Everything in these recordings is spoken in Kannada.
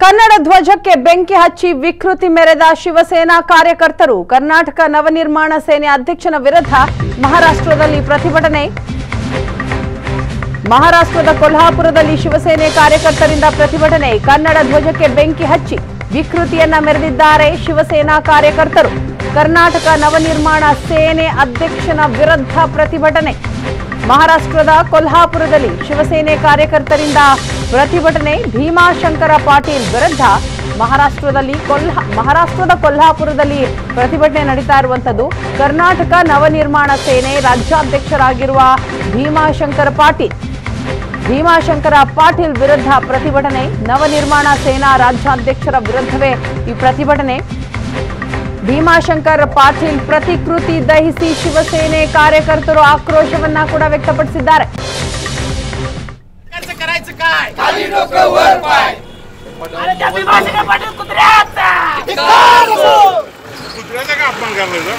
ಕನ್ನಡ ಧ್ವಜಕ್ಕೆ ಬೆಂಕಿ ಹಚ್ಚಿ ವಿಕೃತಿ ಮೆರೆದ ಶಿವಸೇನಾ ಕಾರ್ಯಕರ್ತರು ಕರ್ನಾಟಕ ನವನಿರ್ಮಾಣ ಸೇನೆ ಅಧ್ಯಕ್ಷನ ವಿರುದ್ಧ ಮಹಾರಾಷ್ಟ್ರದಲ್ಲಿ ಪ್ರತಿಭಟನೆ ಮಹಾರಾಷ್ಟ್ರದ ಕೊಲ್ಹಾಪುರದಲ್ಲಿ ಶಿವಸೇನೆ ಕಾರ್ಯಕರ್ತರಿಂದ ಪ್ರತಿಭಟನೆ ಕನ್ನಡ ಧ್ವಜಕ್ಕೆ ಬೆಂಕಿ ಹಚ್ಚಿ ವಿಕೃತಿಯನ್ನ ಮೆರೆದಿದ್ದಾರೆ ಶಿವಸೇನಾ ಕಾರ್ಯಕರ್ತರು ಕರ್ನಾಟಕ ನವನಿರ್ಮಾಣ ಸೇನೆ ಅಧ್ಯಕ್ಷನ ವಿರುದ್ಧ ಪ್ರತಿಭಟನೆ ಮಹಾರಾಷ್ಟ್ರದ ಕೊಲ್ಹಾಪುರದಲ್ಲಿ ಶಿವಸೇನೆ ಕಾರ್ಯಕರ್ತರಿಂದ ಪ್ರತಿಭಟನೆ ಭೀಮಾಶಂಕರ ಪಾಟೀಲ್ ವಿರುದ್ಧ ಮಹಾರಾಷ್ಟ್ರದಲ್ಲಿ ಕೊಲ್ಹಾ ಮಹಾರಾಷ್ಟ್ರದ ಕೊಲ್ಹಾಪುರದಲ್ಲಿ ಪ್ರತಿಭಟನೆ ನಡೀತಾ ಇರುವಂತದ್ದು ಕರ್ನಾಟಕ ನವನಿರ್ಮಾಣ ಸೇನೆ ರಾಜ್ಯಾಧ್ಯಕ್ಷರಾಗಿರುವ ಭೀಮಾಶಂಕರ ಪಾಟೀಲ್ ಭೀಮಾಶಂಕರ ಪಾಟೀಲ್ ವಿರುದ್ಧ ಪ್ರತಿಭಟನೆ ನವನಿರ್ಮಾಣ ಸೇನಾ ರಾಜ್ಯಾಧ್ಯಕ್ಷರ ವಿರುದ್ಧವೇ ಈ ಪ್ರತಿಭಟನೆ ಭೀಮಾಶಂಕರ್ ಪಾಟೀಲ್ ಪ್ರತಿಕೃತಿ ದಹಿಸಿ ಶಿವಸೇನೆ ಕಾರ್ಯಕರ್ತರು ಆಕ್ರೋಶವನ್ನ ಕೂಡ ವ್ಯಕ್ತಪಡಿಸಿದ್ದಾರೆ करायचं करायचं काय खाली डोकं वर पाय अरे त्या भीमाशंकर पाटील कुत्र्याचा कुत्र्याचा का अपमान करायचा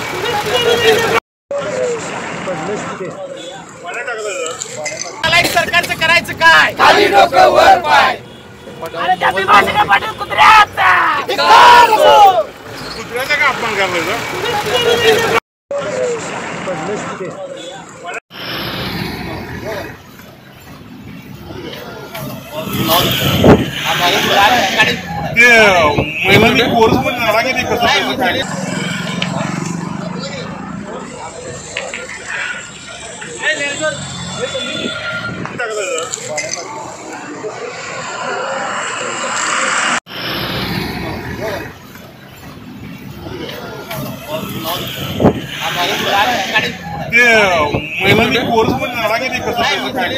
पाण्यात टाकलं मला एक सरकारचं करायचं काय खाली डोकं वर पाय अरे त्या भीमाशंकर पाटील कुत्र्याचा कुत्र्याचा का अपमान करायचा ते महिलांनी कोर्स पण नाडा किती कसं त्याचं काय टाकलं ते महिलांनी कोर्स पण नाडा किती कसं त्याचं काय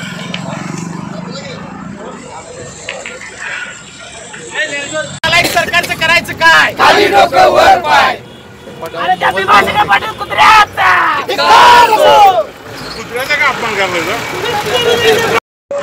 मला एक सरकारचं करायचं काय खाली डोकं वर पाय अरे त्या भीमाशंकर पाटील कुत्र्याचा कुत्र्याचा का अपमान करायचा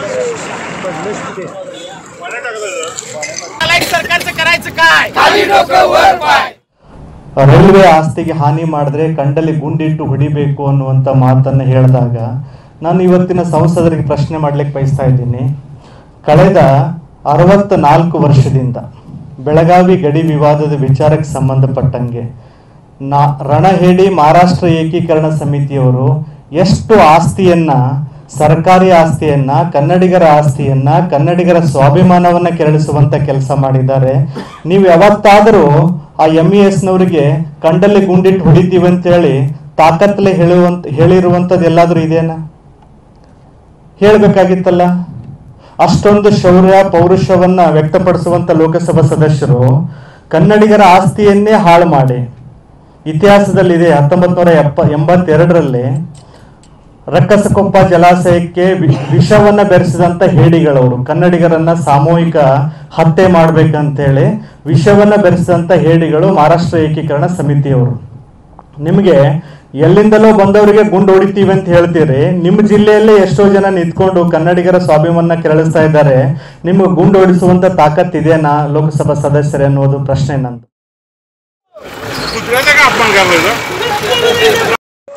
पाण्यात टाकलं मला एक सरकारचं करायचं काय खाली डोकं वर पाय ರೈಲ್ವೆ ಆಸ್ತಿಗೆ ಹಾನಿ ಮಾಡಿದ್ರೆ ಕಂಡಲ್ಲಿ ಗುಂಡಿಟ್ಟು ಹೊಡಿಬೇಕು ಅನ್ನುವಂಥ ಮಾತನ್ನು ಹೇಳಿದಾಗ ನಾನು ಇವತ್ತಿನ ಸಂಸದರಿಗೆ ಪ್ರಶ್ನೆ ಮಾಡ್ಲಿಕ್ಕೆ ಬಯಸ್ತಾ ಇದ್ದೀನಿ ಕಳೆದ ಅರವತ್ತ ನಾಲ್ಕು ವರ್ಷದಿಂದ ಬೆಳಗಾವಿ ಗಡಿ ವಿವಾದದ ವಿಚಾರಕ್ಕೆ ಸಂಬಂಧಪಟ್ಟಂಗೆ ನಾ ರಣಹೇಡಿ ಮಹಾರಾಷ್ಟ್ರ ಏಕೀಕರಣ ಸಮಿತಿಯವರು ಎಷ್ಟು ಆಸ್ತಿಯನ್ನ ಸರ್ಕಾರಿ ಆಸ್ತಿಯನ್ನ ಕನ್ನಡಿಗರ ಆಸ್ತಿಯನ್ನ ಕನ್ನಡಿಗರ ಸ್ವಾಭಿಮಾನವನ್ನ ಕೆರಳಿಸುವಂತ ಕೆಲಸ ಮಾಡಿದ್ದಾರೆ ನೀವು ಯಾವತ್ತಾದರೂ ಆ ಎಂ ಇ ಎಸ್ನವರಿಗೆ ಕಂಡಲ್ಲಿ ಗುಂಡಿಟ್ಟು ಹೊಡಿತೀವಿ ಅಂತ ಹೇಳಿ ತಾಕತ್ತಲೆ ಹೇಳುವಂತ ಹೇಳಿರುವಂಥದ್ದು ಎಲ್ಲಾದ್ರೂ ಇದೆಯಾ ಹೇಳ್ಬೇಕಾಗಿತ್ತಲ್ಲ ಅಷ್ಟೊಂದು ಶೌರ್ಯ ಪೌರುಷವನ್ನ ವ್ಯಕ್ತಪಡಿಸುವಂತ ಲೋಕಸಭಾ ಸದಸ್ಯರು ಕನ್ನಡಿಗರ ಆಸ್ತಿಯನ್ನೇ ಹಾಳು ಮಾಡಿ ಇತಿಹಾಸದಲ್ಲಿದೆ ಹತ್ತೊಂಬತ್ತು ನೂರ ಎಪ್ಪ ಎಂಬತ್ತೆರಡರಲ್ಲಿ ರಕ್ಕಸಕೊಪ್ಪ ಜಲಾಶಯಕ್ಕೆ ವಿ- ವಿಷವನ್ನ ಬೆರೆಸಿದಂತ ಹೇಡಿಗಳವರು ಕನ್ನಡಿಗರನ್ನ ಸಾಮೂಹಿಕ ಹತ್ಯೆ ಮಾಡ್ಬೇಕಂತೇಳಿ ವಿಷವನ್ನ ಬೆರೆಸಿದಂತ ಹೇಡಿಗಳು ಮಹಾರಾಷ್ಟ್ರ ಏಕೀಕರಣ ಸಮಿತಿಯವರು ನಿಮಗೆ ಎಲ್ಲಿಂದಲೋ ಬಂದವರಿಗೆ ಗುಂಡು ಹೊಡಿತೀವಿ ಅಂತ ಹೇಳ್ತೀರಿ ನಿಮ್ಮ ಜಿಲ್ಲೆಯಲ್ಲೇ ಎಷ್ಟೋ ಜನ ನಿಂತ್ಕೊಂಡು ಕನ್ನಡಿಗರ ಸ್ವಾಭಿಮಾನ ಕೆರಳಿಸ್ತಾ ಇದ್ದಾರೆ ನಿಮ್ಗೆ ಗುಂಡು ಹೊಡಿಸುವಂತ ತಾಕತ್ ಇದೆಯಾ ಲೋಕಸಭಾ ಸದಸ್ಯರೇ ಅನ್ನೋದು ಪ್ರಶ್ನೆ ನಂದು कुत्र्याचा का अपमान करायचा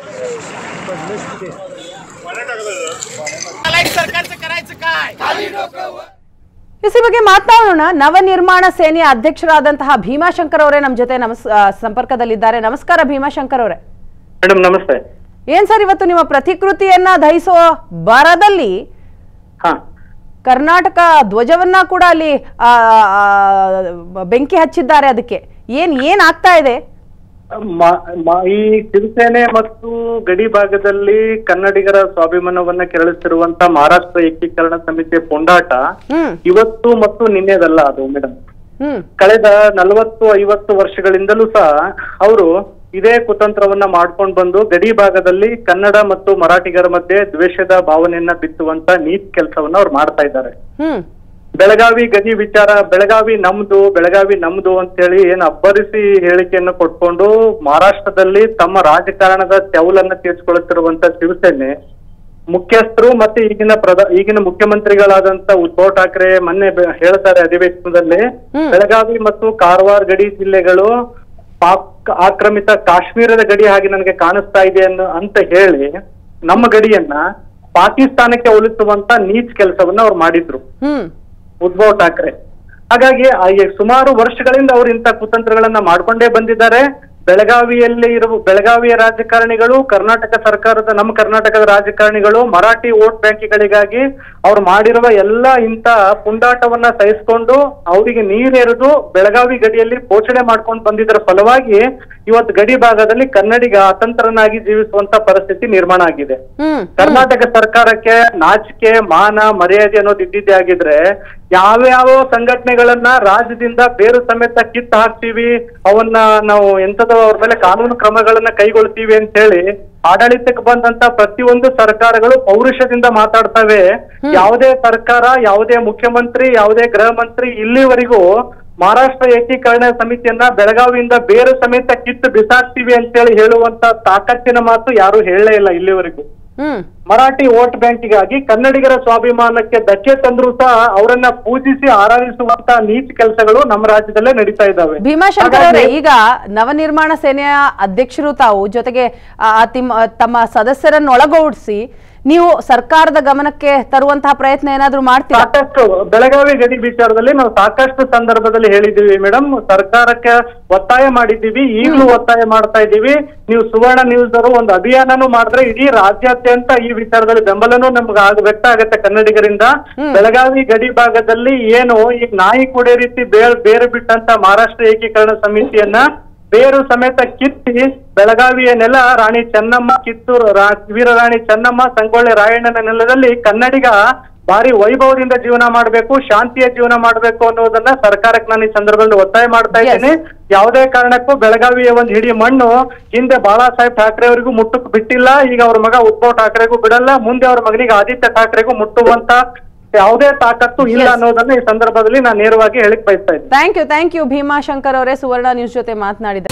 पाण्यात टाकलं मला एक सरकारचं करायचं काय खाली डोकं वर ಇಸಿ ಬಗ್ಗೆ ಮಾತನಾಡೋಣ ನವನಿರ್ಮಾಣ ಸೇನೆಯ ಅಧ್ಯಕ್ಷರಾದಂತಹ ಭೀಮಾಶಂಕರ್ ಅವರೇ ನಮ್ಮ ಜೊತೆ ನಮಸ್ ಆ, ಸಂಪರ್ಕದಲ್ಲಿದ್ದಾರೆ ನಮಸ್ಕಾರ ಭೀಮಾಶಂಕರ್ ಅವರೇ ಮೇಡಮ್ ನಮಸ್ತೆ ಏನ್ ಸರ್ ಇವತ್ತು ನಿಮ್ಮ ಪ್ರತಿಕೃತಿಯನ್ನ ದಹಿಸುವ ಬರದಲ್ಲಿ ಹಾ ಕರ್ನಾಟಕ ಧ್ವಜವನ್ನ ಕೂಡ ಅಲ್ಲಿ ಆ, ಆ, ಬೆಂಕಿ ಹಚ್ಚಿದ್ದಾರೆ ಅದಕ್ಕೆ ಏನ್ ಏನ್ ಆಗ್ತಾ ಇದೆ ಮ- ಮ- ಈ ಶಿವಸೇನೆ ಮತ್ತು ಗಡಿ ಭಾಗದಲ್ಲಿ ಕನ್ನಡಿಗರ ಸ್ವಾಭಿಮಾನವನ್ನ ಕೆರಳಿಸಿರುವಂತ ಮಹಾರಾಷ್ಟ್ರ ಏಕೀಕರಣ ಸಮಿತಿಯ ಪುಂಡಾಟ ಹ್ಮ್ ಇವತ್ತು ಮತ್ತು ನಿನ್ನೆದಲ್ಲ ಅದು ಮೇಡಮ್ ಹ್ಮ್ ಕಳೆದ ನಲವತ್ತು ಐವತ್ತು ವರ್ಷಗಳಿಂದಲೂ ಸಹ ಅವರು ಇದೇ ಕುತಂತ್ರವನ್ನ ಮಾಡ್ಕೊಂಡು ಬಂದು ಗಡಿ ಭಾಗದಲ್ಲಿ ಕನ್ನಡ ಮತ್ತು ಮರಾಠಿಗರ ಮಧ್ಯೆ ದ್ವೇಷದ ಭಾವನೆಯನ್ನ ಬಿತ್ತುವಂತ ನೀಚ್ ಕೆಲಸವನ್ನ ಅವ್ರು ಮಾಡ್ತಾ ಇದ್ದಾರೆ ಹ್ಮ್ ಬೆಳಗಾವಿ ಗಡಿ ವಿಚಾರ ಬೆಳಗಾವಿ ನಮ್ದು ಬೆಳಗಾವಿ ನಮ್ದು ಅಂತೇಳಿ ಏನ್ ಅಬ್ಬರಿಸಿ ಹೇಳಿಕೆಯನ್ನು ಕೊಟ್ಕೊಂಡು ಮಹಾರಾಷ್ಟ್ರದಲ್ಲಿ ತಮ್ಮ ರಾಜಕಾರಣದ ತೆವಲನ್ನ ತೀರ್ಸ್ಕೊಳ್ಳುತ್ತಿರುವಂತ ಶಿವಸೇನೆ ಮುಖ್ಯಸ್ಥರು ಮತ್ತೆ ಈಗಿನ ಪ್ರಧ ಈಗಿನ ಮುಖ್ಯಮಂತ್ರಿಗಳಾದಂತ ಉದ್ಧವ್ ಠಾಕ್ರೆ ಮೊನ್ನೆ ಬೆ- ಹೇಳ್ತಾರೆ ಅಧಿವೇಶನದಲ್ಲಿ ಹ್ಮ್. ಬೆಳಗಾವಿ ಮತ್ತು ಕಾರವಾರ ಗಡಿ ಜಿಲ್ಲೆಗಳು ಪಾಕ್ ಆಕ್ರಮಿತ ಕಾಶ್ಮೀರದ ಗಡಿ ಹಾಗೆ ನನಗೆ ಕಾಣಿಸ್ತಾ ಇದೆ ಅನ್ನೋ ಅಂತ ಹೇಳಿ ನಮ್ಮ ಗಡಿಯನ್ನ ಪಾಕಿಸ್ತಾನಕ್ಕೆ ಹೋಲಿಸುವಂತ ನೀಚ್ ಕೆಲಸವನ್ನ ಅವ್ರು ಮಾಡಿದ್ರು ಹ್ಮ್ ಉದ್ಧವ್ ಠಾಕ್ರೆ ಹಾಗಾಗಿ ಆ ಈ ಸುಮಾರು ವರ್ಷಗಳಿಂದ ಅವರು ಇಂಥ ಕುತಂತ್ರಗಳನ್ನ ಮಾಡ್ಕೊಂಡೇ ಬಂದಿದ್ದಾರೆ ಬೆಳಗಾವಿಯಲ್ಲಿ ಇರುವ ಬೆಳಗಾವಿಯ ರಾಜಕಾರಣಿಗಳು ಕರ್ನಾಟಕ ಸರ್ಕಾರದ ನಮ್ಮ ಕರ್ನಾಟಕದ ರಾಜಕಾರಣಿಗಳು ಮರಾಠಿ ವೋಟ್ ಬ್ಯಾಂಕ್ಗಳಿಗಾಗಿ ಅವ್ರು ಮಾಡಿರುವ ಎಲ್ಲ ಇಂಥ ಪುಂಡಾಟವನ್ನ ಸಹಿಸ್ಕೊಂಡು ಅವರಿಗೆ ನೀರೆರೆದು ಬೆಳಗಾವಿ ಗಡಿಯಲ್ಲಿ ಪೋಷಣೆ ಮಾಡ್ಕೊಂಡು ಬಂದಿದ್ದರ ಫಲವಾಗಿ ಇವತ್ತು ಗಡಿ ಭಾಗದಲ್ಲಿ ಕನ್ನಡಿಗ ಅತಂತ್ರನಾಗಿ ಜೀವಿಸುವಂತ ಪರಿಸ್ಥಿತಿ ನಿರ್ಮಾಣ ಆಗಿದೆ ಹ್ಮ್ ಕರ್ನಾಟಕ ಸರ್ಕಾರಕ್ಕೆ ನಾಚಿಕೆ ಮಾನ ಮರ್ಯಾದೆ ಅನ್ನೋದು ಇದ್ದಿದ್ದೇ ಆಗಿದ್ರೆ ಯಾವ್ಯಾವ ಸಂಘಟನೆಗಳನ್ನ ರಾಜ್ಯದಿಂದ ಬೇರು ಸಮೇತ ಕಿತ್ತು ಹಾಕ್ತೀವಿ ಅವನ್ನ ನಾವು ಎಂತದೋ ಅವ್ರ ಮೇಲೆ ಕಾನೂನು ಕ್ರಮಗಳನ್ನ ಕೈಗೊಳ್ತೀವಿ ಅಂತ ಹೇಳಿ ಆಡಳಿತಕ್ಕೆ ಬಂದಂತ ಪ್ರತಿಯೊಂದು ಸರ್ಕಾರಗಳು ಪೌರುಷದಿಂದ ಮಾತಾಡ್ತವೆ ಯಾವುದೇ ಸರ್ಕಾರ ಯಾವುದೇ ಮುಖ್ಯಮಂತ್ರಿ ಯಾವುದೇ ಗೃಹ ಮಂತ್ರಿ ಇಲ್ಲಿವರೆಗೂ ಮಹಾರಾಷ್ಟ್ರ ಏಕೀಕರಣ ಸಮಿತಿಯನ್ನ ಬೆಳಗಾವಿಯಿಂದ ಬೇರು ಸಮೇತ ಕಿತ್ತು ಬಿಸಾಕ್ತೀವಿ ಅಂತೇಳಿ ಹೇಳುವಂತ ತಾಕತ್ತಿನ ಮಾತು ಯಾರು ಹೇಳಲೇ ಇಲ್ಲ ಇಲ್ಲಿವರೆಗೂ ಹ್ಮ್ ಮರಾಠಿ ವೋಟ್ ಬ್ಯಾಂಕಿಗಾಗಿ ಕನ್ನಡಿಗರ ಸ್ವಾಭಿಮಾನಕ್ಕೆ ಧಕ್ಕೆ ತಂದ್ರು ಸಹ ಅವರನ್ನ ಪೂಜಿಸಿ ಆರಾಧಿಸುವಂತ ನೀಚ ಕೆಲಸಗಳು ನಮ್ಮ ರಾಜ್ಯದಲ್ಲೇ ನಡೀತಾ ಇದ್ದಾವೆ ಭೀಮಾಶಂಕರ್ ಅವರೇ ಹಾಗಾಗಿ- ಈಗ ನವನಿರ್ಮಾಣ ಸೇನೆಯ ಅಧ್ಯಕ್ಷರು ತಾವು ಜೊತೆಗೆ ಆ, ಆ ತಿಮ್ಮ- ತಮ್ಮ ಸದಸ್ಯರನ್ನೊಳಗೂಡಿಸಿ ನೀವು ಸರ್ಕಾರದ ಗಮನಕ್ಕೆ ತರುವಂತಹ ಪ್ರಯತ್ನ ಏನಾದ್ರೂ ಮಾಡ್ತೀರಾ ಸಾಕಷ್ಟು ಬೆಳಗಾವಿ ಗಡಿ ವಿಚಾರದಲ್ಲಿ ನಾವು ಸಾಕಷ್ಟು ಸಂದರ್ಭದಲ್ಲಿ ಹೇಳಿದ್ದೀವಿ ಮೇಡಮ್ ಸರ್ಕಾರಕ್ಕೆ ಒತ್ತಾಯ ಮಾಡಿದ್ದೀವಿ ಈಗಲೂ ಒತ್ತಾಯ ಮಾಡ್ತಾ ಇದ್ದೀವಿ ನೀವು ಸುವರ್ಣ ನ್ಯೂಸ್ ಅವರು ಒಂದು ಅಭಿಯಾನನೂ ಮಾಡಿದ್ರೆ ಇಡೀ ರಾಜ್ಯಾದ್ಯಂತ ಈ ವಿಚಾರದಲ್ಲಿ ಬೆಂಬಲನೂ ನಮ್ಗೆ ಆಗ ವ್ಯಕ್ತ ಆಗುತ್ತೆ ಕನ್ನಡಿಗರಿಂದ ಬೆಳಗಾವಿ ಗಡಿ ಭಾಗದಲ್ಲಿ ಏನು ಈಗ ನಾಯಿ ಕೊಡೆ ರೀತಿ ಬೇರೆ ಬೇರೆ ಬಿಟ್ಟಂತ ಮಹಾರಾಷ್ಟ್ರ ಏಕೀಕರಣ ಸಮಿತಿಯನ್ನ ಬೇರು ಸಮೇತ ಕಿತ್ತಿ ಬೆಳಗಾವಿಯ ನೆಲ ರಾಣಿ ಚೆನ್ನಮ್ಮ ಕಿತ್ತೂರು ರಾ- ವೀರರಾಣಿ ಚೆನ್ನಮ್ಮ ಸಂಗೊಳ್ಳಿ ರಾಯಣ್ಣನ ನೆಲದಲ್ಲಿ ಕನ್ನಡಿಗ ಭಾರಿ ವೈಭವದಿಂದ ಜೀವನ ಮಾಡಬೇಕು ಶಾಂತಿಯ ಜೀವನ ಮಾಡಬೇಕು ಅನ್ನೋದನ್ನ ಸರ್ಕಾರಕ್ಕೆ ನಾನು ಈ ಸಂದರ್ಭದಲ್ಲಿ ಒತ್ತಾಯ ಮಾಡ್ತಾ ಇದ್ದೀನಿ ಯಾವುದೇ ಕಾರಣಕ್ಕೂ ಬೆಳಗಾವಿಯ ಒಂದು ಹಿಡಿ ಮಣ್ಣು ಹಿಂದೆ ಬಾಳಾ ಸಾಹೇಬ್ ಠಾಕ್ರೆ ಅವರಿಗೂ ಮುಟ್ಟಕ್ ಬಿಟ್ಟಿಲ್ಲ ಈಗ ಅವ್ರ ಮಗ ಉದ್ಧವ್ ಠಾಕ್ರೆಗೂ ಬಿಡಲ್ಲ ಮುಂದೆ ಅವ್ರ ಮಗನಿಗೆ ಆದಿತ್ಯ ಠಾಕ್ರೆಗೂ ಮುಟ್ಟುವಂತ ಯಾವುದೇ ತಾಕತ್ತು ಇಲ್ಲ Yes. ಅನ್ನೋದನ್ನ ಈ ಸಂದರ್ಭದಲ್ಲಿ ನಾನು ನೇರವಾಗಿ ಹೇಳಿಕ್ ಬಯಸ್ತಾ ಇದ್ದೀನಿ thank you thank you Bhimashankar ಅವರೇ ಸುವರ್ಣ ನ್ಯೂಸ್ ಜೊತೆ ಮಾತನಾಡಿದ